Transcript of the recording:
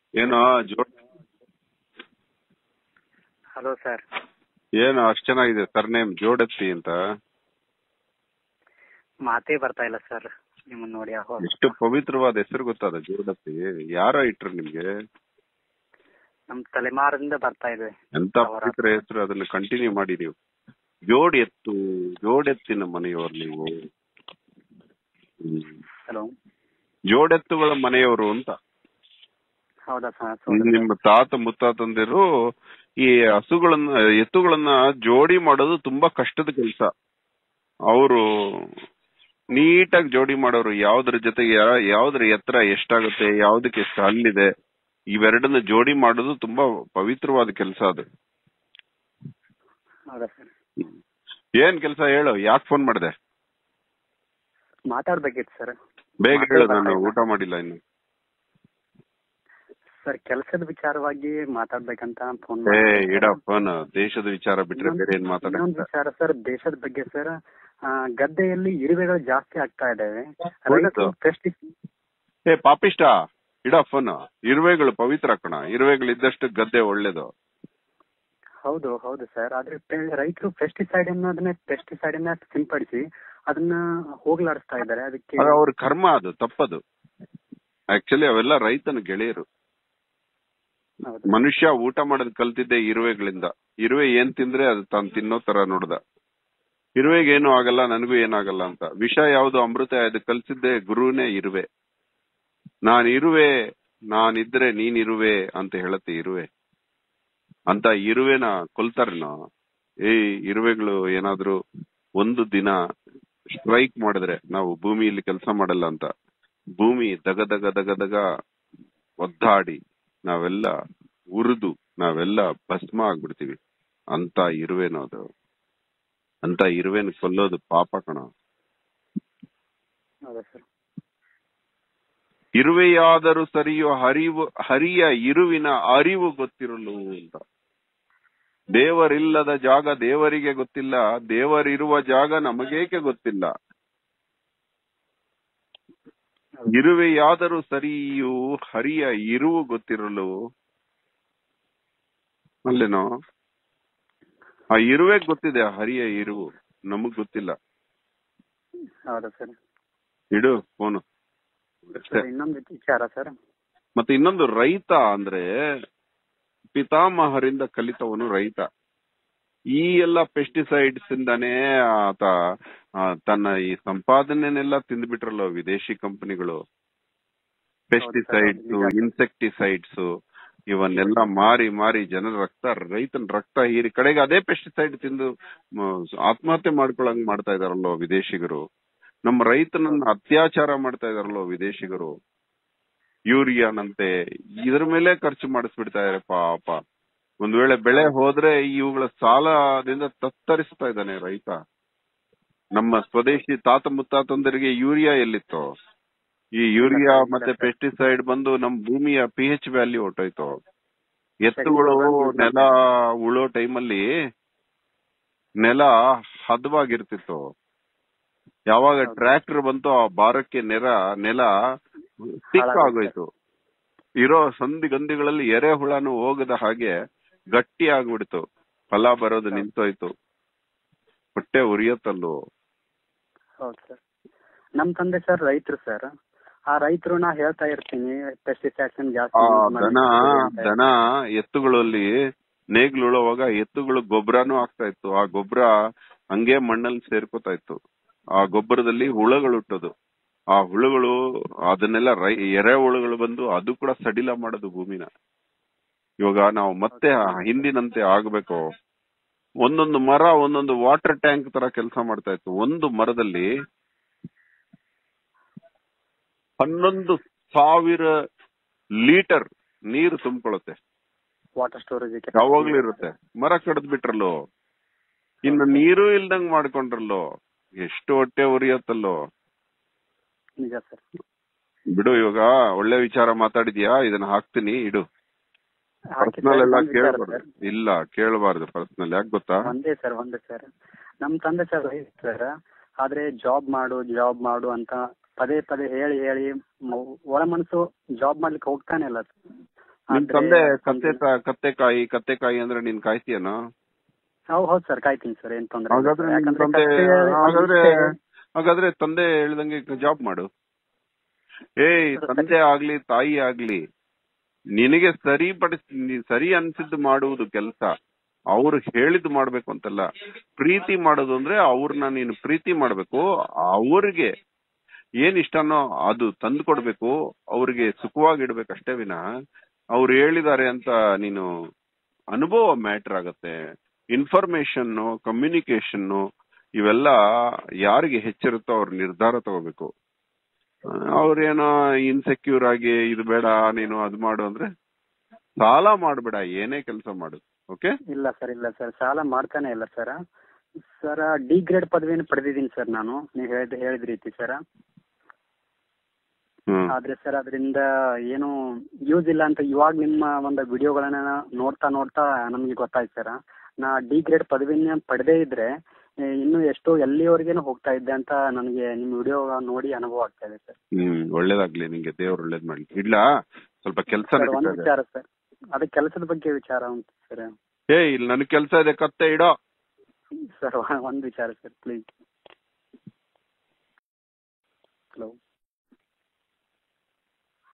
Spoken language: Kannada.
ಏನೋ ಜೋ ಹಲೋ ಸರ್ ಏನು ಅಷ್ಟ್ ಚೆನ್ನಾಗಿದೆ ಸರ್ನೇಮ್ ಜೋಡತ್ತಿ ಅಂತ ಮಾತೇ ಬರ್ತಾ ಇಲ್ಲ ಸರ್ ನಿಮ್ಮನ್ನ ನೋಡಿ ಅವಾಗ ಎಷ್ಟು ಪವಿತ್ರವಾದ ಹೆಸರು ಗೊತ್ತಾದ ಜೋಡತ್ತಿ ಯಾರ ಇಟ್ರು ನಿಮ್ಗೆ ನಮ್ ತಲೆಮಾರಿಂದ ಬರ್ತಾ ಇದೆ ಎಂತ ಪವಿತ್ರ ಹೆಸರು ಅದನ್ನ ಕಂಟಿನ್ಯೂ ಮಾಡಿ ನೀವು ಜೋಡ್ ಎತ್ತು ಜೋಡೆತ್ತಿನ ಮನೆಯವರು ನೀವು ಹ್ಮ್. ಹಲೋ ಜೋಡೆತ್ತುಗಳ ಮನೆಯವರು ಅಂತ ಹೌದಾ ಸರ್ ನಿಮ್ಮ ತಾತ ಮುತ್ತಾತಂದಿರು ಈ ಹಸುಗಳನ್ನ ಎತ್ತುಗಳನ್ನ ಜೋಡಿ ಮಾಡೋದು ತುಂಬಾ ಕಷ್ಟದ ಕೆಲಸ ಅವರು ನೀಟಾಗಿ ಜೋಡಿ ಮಾಡೋರು ಯಾವ್ದ್ರ ಜೊತೆಗೆ ಯಾ- ಯಾವ್ದ್ರ ಎತ್ತರ ಎಷ್ಟಾಗುತ್ತೆ ಯಾವ್ದಕ್ಕೆ ಎಷ್ಟು ಹಲ್ಲಿದೆ ಇವೆರಡನ್ನ ಜೋಡಿ ಮಾಡೋದು ತುಂಬಾ ಪವಿತ್ರವಾದ ಕೆಲಸ ಅದು ಹೌದಾ ಸರ್ ಏನ್ ಕೆಲಸ ಹೇಳು ಯಾಕೆ ಫೋನ್ ಮಾಡಿದೆ ಮಾತಾಡ್ಬೇಕಿತ್ತು ಸರ್ ಬೇಗ ಹೇಳು ನಾನು ಊಟ ಮಾಡಿಲ್ಲ ಇನ್ನು ಸರ್ ಕೆಲಸದ ವಿಚಾರವಾಗಿ ಮಾತಾಡ್ಬೇಕಂತ ಫೋನ್ ಏ ಇಡ ಫೋನ್ ದೇಶದ ವಿಚಾರ ಬಿಟ್ರೆ ಬೇರೆ ಏನ್ ಮಾತಾಡ ಇನ್ನೊಂದು ವಿಚಾರ ಸರ್ ದೇಶದ ಬಗ್ಗೆ ಸರ್ ಗದ್ದೆಯಲ್ಲಿ ಇರುವೆಗಳು ಜಾಸ್ತಿ ಆಗ್ತಾ ಇದಾವೆ ಹೌದಾ ರೈತರು ಸರ್? ಪೆಸ್ಟಿ ಏ ಪಾಪಿಷ್ಟ ಇಡ ಫೋನ್ ಇರುವೆಗಳು ಪವಿತ್ರ ಕಣ ಇರುವೆಗಳು ಇದ್ದಷ್ಟು ಗದ್ದೆ ಒಳ್ಳೇದು ಹೌದು ಹೌದು ಸರ್ ಆದ್ರೆ ಪೆ- ರೈತರು ಪೆಸ್ಟಿಸೈಡ್ ಅನ್ನೋದನ್ನ ಪೆಸ್ಟಿಸೈಡ್ ಅನ್ನ ಸಿಂಪಡಿಸಿ ಅದನ್ನ ಹೋಗ್ಲಾಡಿಸ್ತಾ ಇದ್ದಾರೆ ಅದಕ್ಕೆ ಅದು ಅವ್ರ ಕರ್ಮ ಅದು ತಪ್ಪದು ಆಕ್ಚುಲಿ ಅವೆಲ್ಲ ರೈತನ ಗೆಳೆಯರು ಹೌದು. ಮನುಷ್ಯ ಊಟ ಮಾಡೋದ್ ಕಲ್ತಿದ್ದೆ ಇರುವೆಗಳಿಂದ ಇರುವೆ ಏನ್ ತಿಂದ್ರೆ ಅದು ತಾನು ತಿನ್ನೋ ತರ ನೋಡ್ದ ಇರುವೆಗೆ ಏನು ಆಗಲ್ಲ ನನಗೂ ಏನಾಗಲ್ಲ ಅಂತ ವಿಷ ಯಾವ್ದು ಅಮೃತ ಅದು ಕಲ್ಸಿದ್ದೆ ಗುರುನೇ ಇರುವೆ ನಾನ್ ಇರುವೆ ನಾನಿದ್ರೆ ನೀನ್ ಇರುವೆ ಅಂತ ಹೇಳತ್ತೆ ಇರುವೆ ಅಂತ ಇರುವೆನ ಕೊಲ್ತಾರೇನೋ ಏ ಇರುವೆಗಳು ಏನಾದ್ರೂ ಒಂದು ದಿನ ಸ್ಟ್ರೈಕ್ ಮಾಡಿದ್ರೆ ನಾವು ಭೂಮಿಯಲ್ಲಿ ಕೆಲಸ ಮಾಡಲ್ಲ ಅಂತ ಭೂಮಿ ದಗ ದಗ ದಗ ದಗ ಒದ್ದಾಡಿ ನಾವೆಲ್ಲ ಉರಿದು ನಾವೆಲ್ಲ ಭಸ್ಮ ಆಗ್ಬಿಡ್ತೀವಿ ಅಂತ ಇರುವೆನೋ ಅದು ಅಂತ ಇರುವೆನ ಕೊಲ್ಲೋದು ಪಾಪ ಕಣ ಹೌದಾ ಸರ್ ಇರುವೆಯಾದರೂ ಸರಿಯೋ ಹರಿವು ಹರಿಯ ಇರುವಿನ ಅರಿವು ಗೊತ್ತಿರಲು ಅಂತ ದೇವರಿಲ್ಲದ ಜಾಗ ದೇವರಿಗೆ ಗೊತ್ತಿಲ್ಲ ದೇವರಿರುವ ಜಾಗ ನಮಗೇಕೆ ಗೊತ್ತಿಲ್ಲ ಇರುವೆಯಾದರೂ ಸರಿಯೂ ಹರಿಯ ಇರುವು ಗೊತ್ತಿರಲು ಅಲ್ಲೇನೋ ಆ ಇರುವೆ ಗೊತ್ತಿದೆ ಆ ಹರಿಯ ಇರುವು ನಮಗ್ ಗೊತ್ತಿಲ್ಲ ಹೌದಾ ಸರ್ ಇಡು ಫೋನು ಅಷ್ಟೇ ಸರ್ ಇನ್ನೊಂದು ವಿಚಾರ ಸರ್ ಮತ್ತೆ ಇನ್ನೊಂದು ರೈತ ಅಂದ್ರೆ ಪಿತಾಮಹರಿಂದ ಕಲಿತವನು ರೈತ ಈ ಎಲ್ಲ ಪೆಸ್ಟಿಸೈಡ್ಸ್ ಇಂದಾನೇ ಆತ ಆ, ತನ್ನ ಈ ಸಂಪಾದನೆನೆಲ್ಲ ತಿಂದ್ಬಿಟ್ರಲ್ಲ ವಿದೇಶಿ ಕಂಪನಿಗಳು ಪೆಸ್ಟಿಸೈಡ್ಸ್ ನಿಜ. ಇನ್ಸೆಕ್ಟಿಸೈಡ್ಸ್ ಇವನ್ನೆಲ್ಲ ಮಾರಿ ಮಾರಿ ಜನರ ರಕ್ತ ರೈತನ ರಕ್ತ ಹೀರಿ ಕಡೆಗೆ ಅದೇ ಪೆಸ್ಟಿಸೈಡ್ ತಿಂದು ಮ, ಆತ್ಮಹತ್ಯೆ ಮಾಡ್ಕೊಳಂಗ್ ಮಾಡ್ತಾ ಇದಾರಲ್ಲೋ ವಿದೇಶಿಗರು ನಮ್ಮ ರೈತನನ್ನ ಅತ್ಯಾಚಾರ ಮಾಡ್ತಾ ಇದಾರಲ್ಲೋ ವಿದೇಶಿಗರು ಯೂರಿಯಾನಂತೆ ಇದ್ರ ಮೇಲೆ ಖರ್ಚು ಮಾಡಿಸ್ಬಿಡ್ತಾ ಇದಾರೆ ಪಾಪ ಒಂದ್ ವೇಳೆ ಬೆಳೆ ಹೋದ್ರೆ ಇವುಗಳ ಸಾಲದಿಂದ ತತ್ತರಿಸ್ತಾ ಇದ್ದಾನೆ ರೈತ ನಮ್ಮ ಸ್ವದೇಶಿ ತಾತ ಮುತ್ತಾತಂದರಿಗೆ ಯೂರಿಯಾ ಎಲ್ಲಿತ್ತು ಈ ಯೂರಿಯಾ ಮತ್ತೆ ಪೆಸ್ಟಿಸೈಡ್ ಬಂದು ನಮ್ ಭೂಮಿಯ ಪಿ ಎಚ್ ವ್ಯಾಲ್ಯೂ ಹೊಟ್ಟೋಯ್ತು ಎತ್ತುಗಳು ನೆಲ ಉಳೋ ಟೈಮಲ್ಲಿ ನೆಲ ಹದವಾಗಿರ್ತಿತ್ತು ಯಾವಾಗ ಟ್ರ್ಯಾಕ್ಟರ್ ಬಂತು ಆ ಭಾರಕ್ಕೆ ನೆರ ನೆಲ ತಿಕ್ ಆಗೋಯ್ತು ಇರೋ ಸಂಧಿ ಗಂಧಿಗಳಲ್ಲಿ ಎರೆಹುಳನು ಹೋಗದ ಹಾಗೆ ಗಟ್ಟಿ ಆಗ್ಬಿಡ್ತು ಫಲ ಬರೋದು ನಿಂತೋಯ್ತು ಹೊಟ್ಟೆ ಉರಿಯತ್ತಲ್ಲೋ ಹೌದು ಸರ್ ನಮ್ ತಂದೆ ಸರ್ ರೈತರು ಸರ್ ಆ ರೈತರು ನಾ ಹೇಳ್ತಾ ಇರ್ತೀನಿ ಪೆಸ್ಟಿಸೈಡ್ಸ್ ಜಾಸ್ತಿ ಆ use ಮಾಡಿ ದನ ಅಂತ. ದನ ಎತ್ತುಗಳಲ್ಲಿ ನೇಗ್ಲು ಉಳುವಾಗ ಎತ್ತುಗಳು ಗೊಬ್ಬರನೂ ಆಗ್ತಾ ಇತ್ತು ಆ ಗೊಬ್ಬರ ಹಂಗೆ ಮಣ್ಣಲ್ಲಿ ಸೇರ್ಕೋತಾ ಇತ್ತು ಆ ಗೊಬ್ಬರದಲ್ಲಿ ಹುಳಗಳು ಹುಟ್ಟೋದು ಆ ಹುಳುಗಳು ಅದನ್ನೆಲ್ಲ ರೈ ಎರೆ ಹುಳುಗಳು ಬಂದು ಅದು ಕೂಡ ಸಡಿಲ ಮಾಡೋದು ಭೂಮಿನ ಇವಾಗ ನಾವು ಮತ್ತೆ ಆ ಹಿಂದಿನಂತೆ ಆಗ್ಬೇಕು ಒಂದೊಂದು ಮರ ಒಂದೊಂದು ವಾಟರ್ ಟ್ಯಾಂಕ್ ತರ ಕೆಲಸ ಮಾಡ್ತಾ ಇತ್ತು ಒಂದು ಮರದಲ್ಲಿ ಹನ್ನೊಂದು ಸಾವಿರ ಲೀಟರ್ ನೀರು ತುಂಬಿಕೊಳ್ಳುತ್ತೆ ವಾಟರ್ ಸ್ಟೋರೇಜ್ ಯಾವಾಗ್ಲೂ ಇರುತ್ತೆ ಮರ ಕಡ್ದ್ ಬಿಟ್ರಲ್ಲೋ ಇನ್ನು ನೀರು ಇಲ್ದಂಗ್ ಮಾಡ್ಕೊಂಡ್ರಲ್ಲೋ ಎಷ್ಟು ಹೊಟ್ಟೆ ಉರಿಯತ್ತಲ್ಲೋ ನಿಜ ಸರ್ ಬಿಡು ಇವಾಗ ಒಳ್ಳೆ ವಿಚಾರ ಮಾತಾಡಿದ್ಯಾ ಇದನ್ನ ಹಾಕ್ತೀನಿ ಇಡು ಹಾಕಿ ಪರ್ಸನಲ್ ಸರ್, ಎಲ್ಲ ಒಂದ್ ವಿಚಾರ ಕೇಳಬಾರ್ದು ಸರ್. ಇಲ್ಲ ಕೇಳಬಾರ್ದು ಪರ್ಸನಲ್ ಯಾಕೆ ಗೊತ್ತಾ ಒಂದೇ ಸರ್ ಒಂದೇ ಸರ್ ನಮ್ ತಂದೆ ಸರ್ ರೈತ ಸರ್ ಆದ್ರೆ ಜಾಬ್ ಮಾಡು ಜಾಬ್ ಮಾಡು ಅಂತ ಪದೇ ಪದೇ ಹೇಳಿ ಹೇಳಿ ಮ- ಒಳ ಮನಸ್ಸು ಜಾಬ್ ಮಾಡ್ಲಿಕ್ಕೆ ಹೋಗ್ತಾನೆ ಇಲ್ಲ ನಿಮ್ ತಂದೆ ಕತ್ತೆ ತ- ಕತ್ತೆಕಾಯಿ ಕತ್ತೆಕಾಯಿ ಅಂದ್ರೆ ನೀನ್ ಕಾಯ್ತೀಯನೋ ಹೌದು ಹೌದು ಸರ್ ಕಾಯ್ತೀನಿ ಸರ್ ಏನ್ ತೊಂದ್ರೆ ಇಲ್ಲ ಹಾಗಾದ್ರೆ sir. ನಿಮ್ ಯಾಕಂದ್ರೆ ತಂದೆ ಕತ್ತೆ ಹಾಗಾದ್ರೆ ಒಂದಿಷ್ಟೇ- ಹಾಗಾದ್ರೆ ತಂದೆ ಹೇಳ್ದಂಗೆ ಜಾಬ್ ಮಾಡು ಏಯ್ ತಂದೆ ಆಗ್ಲಿ ತಾಯಿ ಆಗ್ಲಿ ನಿನಗೆ ಸರಿಪಡಿಸ್ ನೀ- ಸರಿ ಅನ್ಸಿದ್ದು ಮಾಡುವುದು ಕೆಲಸ ಅವ್ರು ಹೇಳಿದ್ ಮಾಡ್ಬೇಕು ಅಂತಲ್ಲ ಪ್ರೀತಿ ಮಾಡೋದು ಅಂದ್ರೆ ಅವ್ರನ್ನ ನೀನು ಪ್ರೀತಿ ಮಾಡ್ಬೇಕು ಅವ್ರಿಗೆ ಏನ್ ಇಷ್ಟನೋ ಅದು ತಂದು ಕೊಡ್ಬೇಕು ಅವ್ರಿಗೆ ಸುಖವಾಗಿಡ್ಬೇಕು ಅಷ್ಟೇ ವಿನ ಅವ್ರು ಹೇಳಿದ್ದಾರೆ ಅಂತ ನೀನು ಅನುಭವ ಮ್ಯಾಟರ್ ಆಗತ್ತೆ ಇನ್ಫಾರ್ಮೇಶನ್ ಕಮ್ಯುನಿಕೇಶನ್ ಇವೆಲ್ಲ ಯಾರಿಗೆ ಹೆಚ್ಚಿರುತ್ತೋ ಅವ್ರ ನಿರ್ಧಾರ ತಗೋಬೇಕು ಆ, ಅವ್ರೇನೋ ಇನ್ಸೆಕ್ಯೂರ್ ಆಗಿ ಇದು ಬೇಡ ನೀನು ಅದು ಮಾಡು ಅಂದ್ರೆ ಸಾಲ ಮಾಡ್ಬೇಡ ಏನೇ ಕೆಲಸ ಮಾಡು ಓಕೆ ಇಲ್ಲ ಸರ್ ಇಲ್ಲ ಸರ್ ಸಾಲ ಮಾಡ್ತಾನೆ ಇಲ್ಲ ಸರ್ ಸರ್ ಡಿ ಗ್ರೇಡ್ ಪದವಿಯನ್ನು ಪಡೆದಿದ್ದೀನಿ ಸರ್ ನಾನು ನೀವು ಹೇಳಿದ ಹೇಳಿದ ರೀತಿ ಸರ್ ಹ್ಮ್ ಆದ್ರೆ ಸರ್ ಅದರಿಂದ ಏನು ಯೂಸ್ ಇಲ್ಲ ಅಂತ ಇವಾಗ ನಿಮ್ಮ ಒಂದು ವಿಡಿಯೋಗಳನ್ನ ನೋಡ್ತಾ ನೋಡ್ತಾ ನಮಗೆ ಗೊತ್ತಾಯ್ತು ಸರ್ ನಾ ಡಿ ಗ್ರೇಡ್ ಪದವಿನ ಪಡೆದೇ ಇದ್ರೆ ಏ, ಇನ್ನೂ ಎಷ್ಟೋ ಎಲ್ಲಿವರೆಗೇನು ಹೋಗ್ತಾ ಇದ್ದೆ ಅಂತ ನನಗೆ ನಿಮ್ಮ ವಿಡಿಯೋ ನೋಡಿ ಅನುಭವ ಆಗ್ತಾ ಇದೆ ಸರ್ ಹ್ಮ್ ಒಳ್ಳೇದಾಗ್ಲಿ ನಿಂಗೆ ದೇವ್ರು ಒಳ್ಳೇದ್ ಮಾಡ್ಲಿ ಇಡ್ಲಾ ಸ್ವಲ್ಪ ಕೆಲಸ ಸರ್ ಒಂದು ನಡೀತಾ ಇದೆ ವಿಚಾರ ಸರ್ ಅದೇ ಕೆಲಸದ ಬಗ್ಗೆ ವಿಚಾರ ಉಂಟು ಸರ್ ಏ ಇಲ್ಲಿ ನನ್ ಕೆಲಸ ಇದೆ ಕತ್ತೆ ಇಡೋ ಸರ್ ಒಂದು ವಿಚಾರ ಸರ್ ಪ್ಲೀಸ್ ಹಲೋ